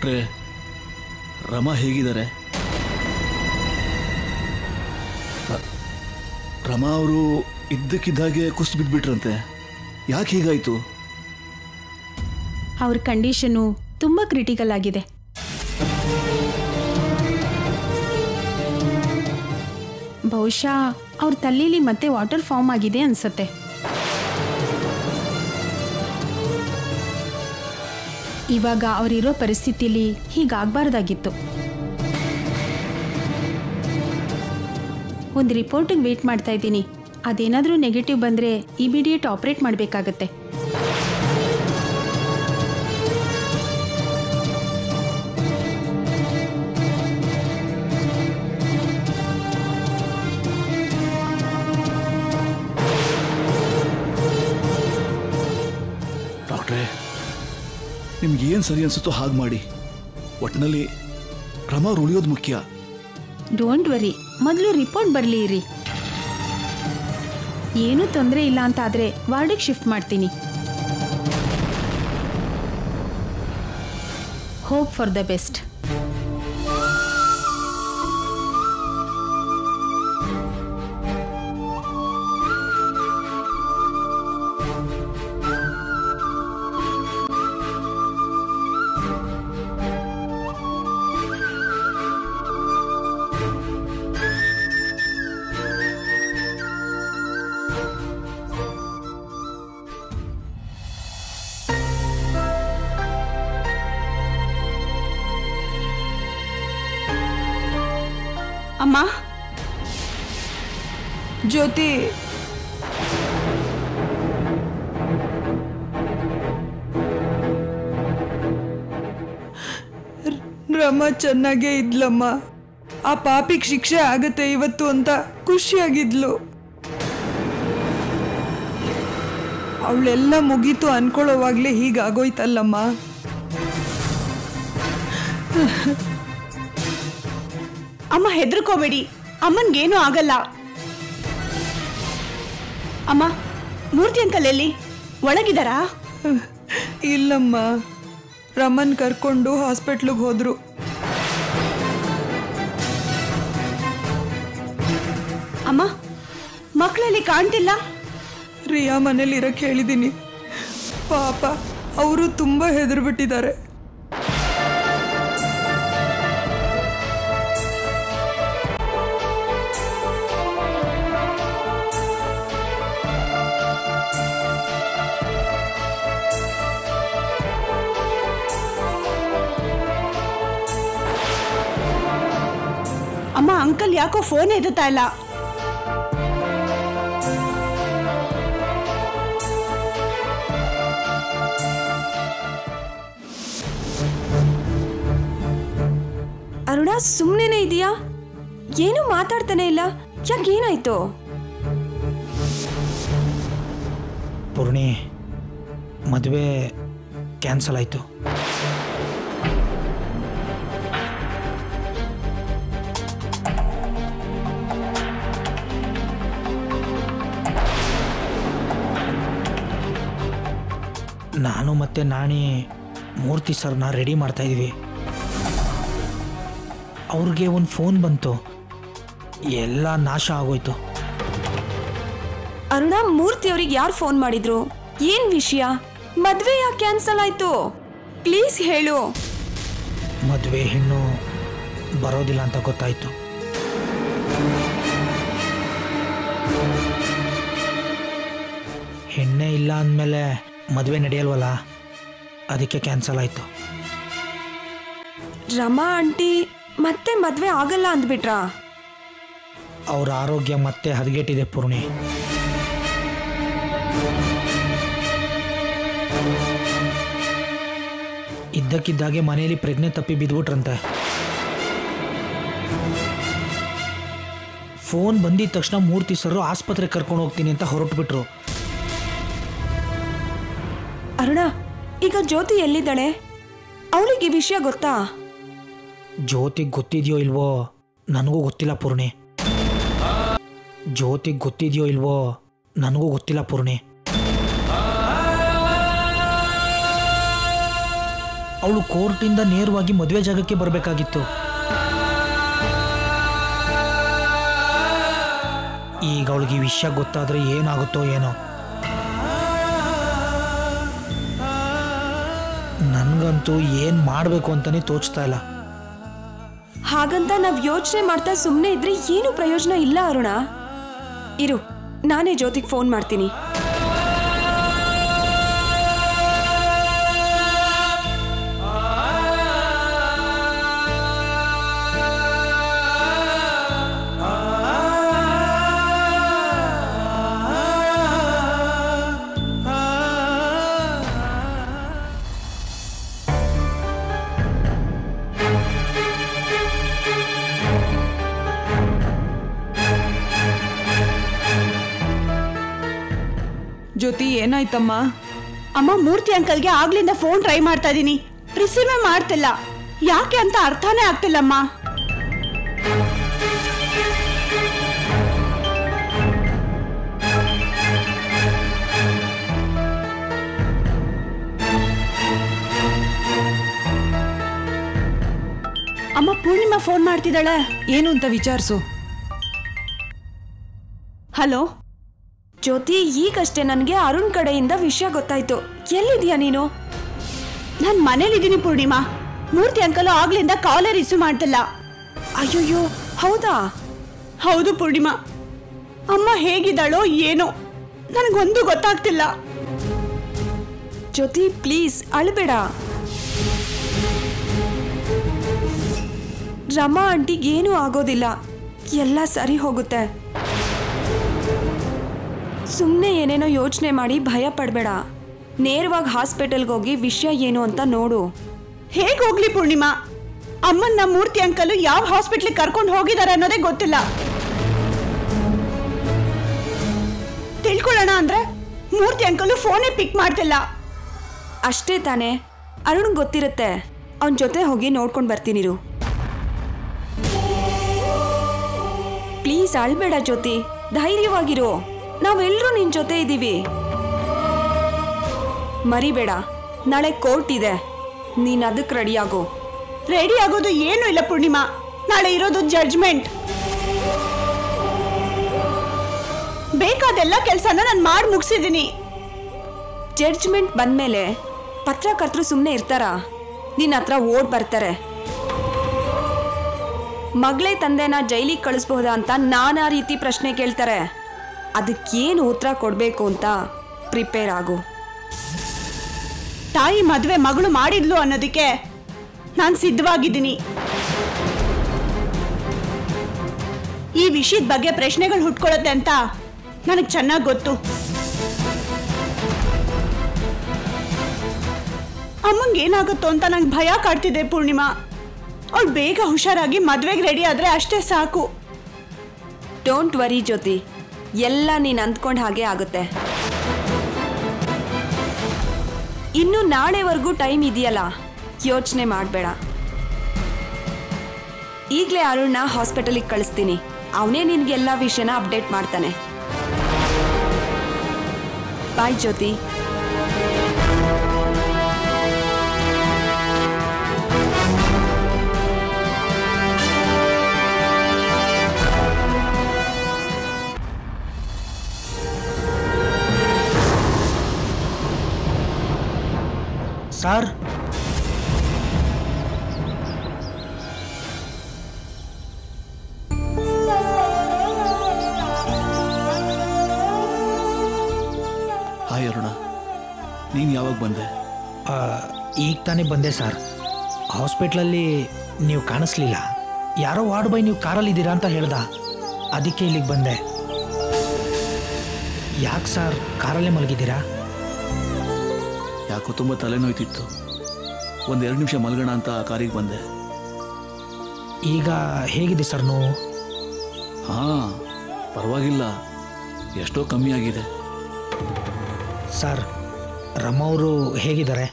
ಡಾಕ್ಟ್ರೇ ರಮಾ ಹೇಗಿದ್ದಾರೆ ರ- ರಮಾ ಅವರು ಇದ್ದಕ್ಕಿದ್ದಾಗೆ ಕುಸ್ತು ಬಿದ್ದುಬಿಟ್ರಂತೆ ಯಾಕೆ ಹೀಗಾಯಿತು ಅವ್ರ ಕಂಡೀಷನು ತುಂಬ ಕ್ರಿಟಿಕಲ್ ಆಗಿದೆ ಬಹುಶಃ ಅವ್ರ ತಲೆಯಲ್ಲಿ ಮತ್ತೆ ವಾಟರ್ ಫಾರ್ಮ್ ಆಗಿದೆ ಅನ್ಸತ್ತೆ ಇವಾಗ ಅವರಿರೋ ಪರಿಸ್ಥಿತಿಲಿ ಹೀಗಾಗಬಾರ್ದಾಗಿತ್ತು ಒಂದು ರಿಪೋರ್ಟಿಗೆ ವೇಟ್ ಮಾಡ್ತಾ ಇದ್ದೀನಿ ಅದೇನಾದರೂ ನೆಗೆಟಿವ್ ಬಂದರೆ ಇಮಿಡಿಯೇಟ್ ಆಪ್ರೇಟ್ ಮಾಡಬೇಕಾಗತ್ತೆ ಡಾಕ್ಟ್ರೇ ನಿಮ್ಗೆ ಏನು ಸರಿ ಅನ್ಸುತ್ತೋ ಹಾಗೆ ಮಾಡಿ ಒಟ್ಟಿನಲ್ಲಿ ರಮಾ ಅವ್ರು ಉಳಿಯೋದು ಮುಖ್ಯ ಡೋಂಟ್ ವರಿ ಮೊದಲು ರಿಪೋರ್ಟ್ ಬರಲಿ ಇರಿ ಏನೂ ತೊಂದರೆ ಇಲ್ಲ ಅಂತ ಆದರೆ ವಾರ್ಡಿಗೆ ಶಿಫ್ಟ್ ಮಾಡ್ತೀನಿ ಹೋಪ್ ಫಾರ್ ದ ಬೆಸ್ಟ್ ಅಮ್ಮ ಜ್ಯೋತಿ ರ- ರಮ ಚೆನ್ನಾಗೇ ಇದ್ಲಮ್ಮ ಆ ಪಾಪಿಗೆ ಶಿಕ್ಷೆ ಆಗತ್ತೆ ಇವತ್ತು ಅಂತ ಖುಷಿಯಾಗಿದ್ಲು ಅವಳೆಲ್ಲ ಮುಗೀತು ಅನ್ಕೊಳ್ಳೋವಾಗ್ಲೇ ಹೀಗಾಗೋಯ್ತಲ್ಲಮ್ಮ ಅಮ್ಮ ಹೆದರ್ಕೋಬೇಡಿ ಅಮ್ಮನ್ಗೇನೂ ಆಗಲ್ಲ ಅಮ್ಮ ಮೂರ್ತಿ ಅಂಕಲ್ ಎಲ್ಲಿ ಒಳಗಿದಾರಾ ಇಲ್ಲಮ್ಮ ರಮನ್ ಕರ್ಕೊಂಡು ಹಾಸ್ಪಿಟ್ಲಿಗೆ ಹೋದ್ರು ಅಮ್ಮ ಮಕ್ಕಳಲ್ಲಿ ಕಾಣ್ತಿಲ್ಲ ರಿಯಾ ಮನೇಲಿ ಇರಕ್ಕೆ ಹೇಳಿದ್ದೀನಿ ಪಾಪ ಅವರು ತುಂಬ ಹೆದರ್ಬಿಟ್ಟಿದ್ದಾರೆ ಅಮ್ಮ ಅಂಕಲ್ ಯಾಕೋ ಫೋನ್ ಎದುತ್ತಾ ಇಲ್ಲ ಅರುಣ ಸುಮ್ಮನೆ ಇದೆಯಾ ಏನೂ ಮಾತಾಡ್ತಾನೆ ಇಲ್ಲ ಯಾಕೆ ಏನಾಯ್ತು ಪೂರ್ಣಿ ಮದುವೆ ಕ್ಯಾನ್ಸಲ್ ಆಯಿತು ನಾನು ಮತ್ತೆ ನಾಣಿ ಮೂರ್ತಿ ಸರ್ನ ರೆಡಿ ಮಾಡ್ತಾ ಇದ್ವಿ ಅವ್ರಿಗೆ ಒಂದು ಫೋನ್ ಬಂತು ಎಲ್ಲ ನಾಶ ಆಗೋಯ್ತು ಅರುಣ ಮೂರ್ತಿ ಅವ್ರಿಗೆ ಯಾರು ಫೋನ್ ಮಾಡಿದ್ರು ಏನ್ ವಿಷಯ ಮದ್ವೆ ಯಾಕೆ ಕ್ಯಾನ್ಸಲ್ ಆಯ್ತು ಪ್ಲೀಸ್ ಹೇಳು ಮದುವೆ ಹೆಣ್ಣು ಬರೋದಿಲ್ಲ ಅಂತ ಗೊತ್ತಾಯ್ತು ಹೆಣ್ಣೆ ಇಲ್ಲ ಅಂದಮೇಲೆ ಮದುವೆ ನಡೆಯಲ್ವಲ್ಲ ಅದಕ್ಕೆ ಕ್ಯಾನ್ಸಲ್ ಆಯಿತು ರಮಾ ಆಂಟಿ ಮತ್ತೆ ಮದ್ವೆ ಆಗಲ್ಲ ಅಂದ್ಬಿಟ್ರಾ ಅವ್ರ ಆರೋಗ್ಯ ಮತ್ತೆ ಹದಗೆಟ್ಟಿದೆ ಪೂರ್ಣಿ ಇದ್ದಕ್ಕಿದ್ದಾಗೆ ಮನೆಯಲ್ಲಿ ಪ್ರಜ್ಞೆ ತಪ್ಪಿ ಬಿದ್ಬಿಟ್ರಂತೆ ಫೋನ್ ಬಂದಿದ ತಕ್ಷಣ ಮೂರ್ತಿ ಸರ್ ಆಸ್ಪತ್ರೆಗೆ ಕರ್ಕೊಂಡು ಹೋಗ್ತೀನಿ ಅಂತ ಹೊರಟುಬಿಟ್ರು ಅರುಣ ಈಗ ಜ್ಯೋತಿ ಎಲ್ಲಿದ್ದಾಳೆ ಅವಳಿಗೆ ಈ ವಿಷಯ ಗೊತ್ತಾ ಜ್ಯೋತಿಗೆ ಗೊತ್ತಿದೆಯೋ ಇಲ್ವೋ ನನಗೂ ಗೊತ್ತಿಲ್ಲ ಪೂರ್ಣಿ ಜ್ಯೋತಿಗೆ ಗೊತ್ತಿದೆಯೋ ಇಲ್ವೋ ನನಗೂ ಗೊತ್ತಿಲ್ಲ ಪೂರ್ಣಿ ಅವಳು ಕೋರ್ಟಿಂದ ನೇರವಾಗಿ ಮದುವೆ ಜಾಗಕ್ಕೆ ಬರಬೇಕಾಗಿತ್ತು ಈಗ ಅವಳಿಗೆ ಈ ವಿಷಯ ಗೊತ್ತಾದರೆ ಏನಾಗುತ್ತೋ ಏನೋ ನನಗಂತೂ ಏನು ಮಾಡಬೇಕು ಅಂತಲೇ ತೋಚ್ತಾ ಇಲ್ಲ ಹಾಗಂತ ನಾವ್ ಯೋಚನೆ ಮಾಡ್ತಾ ಸುಮ್ಮನೆ ಇದ್ರೆ ಏನು ಪ್ರಯೋಜನ ಇಲ್ಲ ಅರುಣ ಇರು ನಾನೇ ಜ್ಯೋತಿಗೆ ಫೋನ್ ಮಾಡ್ತೀನಿ ಜ್ಯೋತಿ ಏನಾಯ್ತಮ್ಮ ಅಮ್ಮ ಮೂರ್ತಿ ಅಂಕಲ್ಗೆ ಆಗ್ಲಿಂದ ಫೋನ್ ಟ್ರೈ ಮಾಡ್ತಾ ಇದ್ದೀನಿ ರಿಸೀವೇ ಮಾಡ್ತಿಲ್ಲ ಯಾಕೆ ಅಂತ ಅರ್ಥನೇ ಆಗ್ತಿಲ್ಲಮ್ಮ ಅಮ್ಮ ಪೂರ್ಣಿಮಾ ಫೋನ್ ಮಾಡ್ತಿದ್ದಾಳೆ ಏನು ಅಂತ ವಿಚಾರಿಸು ಹಲೋ ಜ್ಯೋತಿ ಈಗಷ್ಟೇ ನನಗೆ ಅರುಣ್ ಕಡೆಯಿಂದ ವಿಷಯ ಗೊತ್ತಾಯ್ತು ಎಲ್ಲಿದ್ಯಾ ನೀನು ನಾನು ಮನೇಲಿದ್ದೀನಿ ಪೂರ್ಣಿಮಾ ಮೂರ್ತಿ ಅಂಕಲ್ ಆಗ್ಲಿಂದ ಕಾಲೇ ರಿಸೀವ್ ಮಾಡ್ತಿಲ್ಲ ಅಯ್ಯೋಯ್ಯೋ ಹೌದಾ ಹೌದು ಪೂರ್ಣಿಮಾ ಅಮ್ಮ ಹೇಗಿದ್ದಾಳೋ ಏನೋ ನನಗೊಂದು ಗೊತ್ತಾಗ್ತಿಲ್ಲ ಜ್ಯೋತಿ ಪ್ಲೀಸ್ ಅಳ್ಬೇಡ ರಮಾ ಆಂಟಿಗೆ ಏನೂ ಆಗೋದಿಲ್ಲ ಎಲ್ಲ ಸರಿ ಹೋಗುತ್ತೆ ಸುಮ್ಮನೆ ಏನೇನೋ ಯೋಚನೆ ಮಾಡಿ ಭಯ ಪಡಬೇಡ ನೇರವಾಗಿ ಹಾಸ್ಪಿಟಲ್ಗೆ ಹೋಗಿ ವಿಷಯ ಏನು ಅಂತ ನೋಡು ಹೇಗೆ ಹೋಗ್ಲಿ ಪೂರ್ಣಿಮಾ ಅಮ್ಮನ್ನ ಮೂರ್ತಿ ಅಂಕಲ್ ಯಾವ ಹಾಸ್ಪಿಟ್ಲಿಗೆ ಕರ್ಕೊಂಡು ಹೋಗಿದ್ದಾರೆ ಅನ್ನೋದೇ ಗೊತ್ತಿಲ್ಲ ತಿಳ್ಕೊಳ್ಳೋಣ ಅಂದ್ರೆ ಮೂರ್ತಿ ಅಂಕಲ್ ಫೋನೇ ಪಿಕ್ ಮಾಡ್ತಿಲ್ಲ ಅಷ್ಟೇ ತಾನೇ ಅರುಣ್ ಗೊತ್ತಿರುತ್ತೆ ಅವನ ಜೊತೆ ಹೋಗಿ ನೋಡ್ಕೊಂಡು ಬರ್ತೀನಿರು ಪ್ಲೀಸ್ ಅಳ್ಬೇಡ ಜ್ಯೋತಿ ಧೈರ್ಯವಾಗಿರು ನಾವೆಲ್ಲರೂ ನಿನ್ ಜೊತೆ ಇದ್ದೀವಿ ಮರಿಬೇಡ ನಾಳೆ ಕೋರ್ಟ್ ಇದೆ ನೀನ್ ಅದಕ್ಕೆ ರೆಡಿಯಾಗು ರೆಡಿ ಆಗೋದು ಏನೂ ಇಲ್ಲ ಪೂರ್ಣಿಮಾ ನಾಳೆ ಇರೋದು ಜಡ್ಜ್ಮೆಂಟ್ ಬೇಕಾದೆಲ್ಲ ಕೆಲಸನ ನಾನು ಮಾಡಿ ಮುಗಿಸಿದ್ದೀನಿ ಜಡ್ಜ್ಮೆಂಟ್ ಬಂದ್ಮೇಲೆ ಪತ್ರಕರ್ತರು ಸುಮ್ಮನೆ ಇರ್ತಾರ ನಿನ್ನ ಹತ್ರ ಓಡ್ ಬರ್ತಾರೆ ಮಗಳೇ ತಂದೆನ ಜೈಲಿಗೆ ಕಳಿಸ್ಬಹುದಾ ಅಂತ ನಾನಾ ರೀತಿ ಪ್ರಶ್ನೆ ಕೇಳ್ತಾರೆ ಅದಕ್ಕೇನು ಉತ್ತರ ಕೊಡಬೇಕು ಅಂತ ಪ್ರಿಪೇರ್ ಆಗು ತಾಯಿ ಮದುವೆ ಮಗಳು ಮಾಡಿದ್ಲು ಅನ್ನೋದಕ್ಕೆ ನಾನು ಸಿದ್ಧವಾಗಿದ್ದೀನಿ ಈ ವಿಷಯದ ಬಗ್ಗೆ ಪ್ರಶ್ನೆಗಳು ಹುಟ್ಕೊಳ್ಳುತ್ತೆ ಅಂತ ನನಗೆ ಚೆನ್ನಾಗಿ ಗೊತ್ತು ಅಮ್ಮಂಗೆ ಏನಾಗುತ್ತೋ ಅಂತ ನಂಗೆ ಭಯ ಕಾಡ್ತಿದೆ ಪೂರ್ಣಿಮಾ ಅವಳು ಬೇಗ ಹುಷಾರಾಗಿ ಮದ್ವೆಗೆ ರೆಡಿ ಆದರೆ ಅಷ್ಟೇ ಸಾಕು ಡೋಂಟ್ ವರಿ ಜ್ಯೋತಿ ಎಲ್ಲ ನೀನು ಅಂದ್ಕೊಂಡ ಹಾಗೆ ಆಗುತ್ತೆ ಇನ್ನು ನಾಳೆವರೆಗೂ ಟೈಮ್ ಇದೆಯಲ್ಲ ಯೋಚನೆ ಮಾಡಬೇಡ ಈಗಲೇ ಅರುಣ್ನ ಹಾಸ್ಪಿಟಲಿಗೆ ಕಳಿಸ್ತೀನಿ ಅವನೇ ನಿನಗೆಲ್ಲ ವಿಷಯನ ಅಪ್ಡೇಟ್ ಮಾಡ್ತಾನೆ bye Jyothi sir hi Aruna ನೀನು ಯಾವಾಗ ಬಂದೆ ಆ, ಈಗ ತಾನೇ ಬಂದೆ ಸರ್ ಹಾಸ್ಪಿಟ್ಲಲ್ಲಿ ನೀವು ಕಾಣಿಸ್ಲಿಲ್ಲ ಯಾರೋ ವಾರ್ಡ್ ಬೈ ನೀವು ಕಾರಲ್ಲಿದ್ದೀರಾ ಅಂತ ಹೇಳ್ದ ಅದಕ್ಕೆ ಇಲ್ಲಿಗೆ ಬಂದೆ ಯಾಕೆ ಸರ್ ಕಾರಲ್ಲೇ ಮಲಗಿದ್ದೀರಾ ಯಾಕೋ ತುಂಬ ತಲೆನೋಯ್ತಿತ್ತು ಒಂದು ಎರಡು ನಿಮಿಷ ಮಲ್ಗೋಣ ಅಂತ ಆ ಕಾರಿಗೆ ಬಂದೆ ಈಗ ಹೇಗಿದೆ ಸರ್ ನೋವು ಹಾಂ ಪರವಾಗಿಲ್ಲ ಎಷ್ಟೋ ಕಮ್ಮಿ ಆಗಿದೆ ಸರ್ ರಮ್ಮವರು ಹೇಗಿದ್ದಾರೆ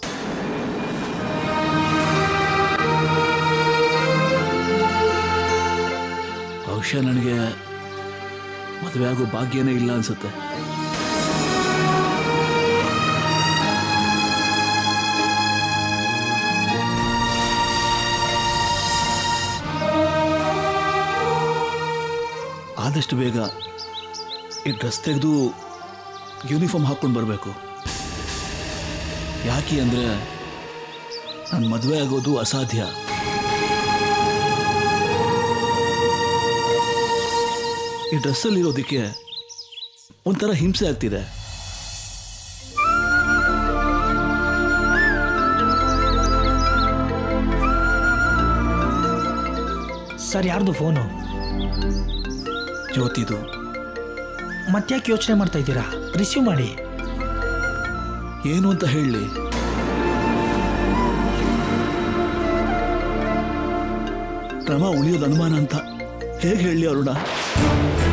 ಬಹುಶಃ ನನಗೆ ಮದುವೆ ಆಗೋ ಭಾಗ್ಯನೇ ಇಲ್ಲ ಅನ್ಸುತ್ತೆ ಆದಷ್ಟು ಬೇಗ ಈ ಡ್ರೆಸ್ ತೆಗೆದು ಯೂನಿಫಾರ್ಮ್ ಹಾಕ್ಕೊಂಡು ಬರಬೇಕು ಯಾಕೆ ಅಂದರೆ ನನ್ನ ಮದುವೆ ಆಗೋದು ಅಸಾಧ್ಯ ಈ ಡ್ರೆಸ್ಸಲ್ಲಿರೋದಕ್ಕೆ ಒಂಥರ ಹಿಂಸೆ ಆಗ್ತಿದೆ ಸರ್ ಯಾರ್ದು ಫೋನು ಜ್ಯೋತಿದು ಮತ್ತ್ಯಾಕೆ ಯೋಚನೆ ಮಾಡ್ತಾ ಇದ್ದೀರಾ ರಿಸೀವ್ ಮಾಡಿ ಏನು ಅಂತ ಹೇಳಲಿ ಕ್ರಮ ಉಳಿಯೋದು ಅನುಮಾನ ಅಂತ ಹೇಗೆ ಹೇಳಲಿ ಅರುಣ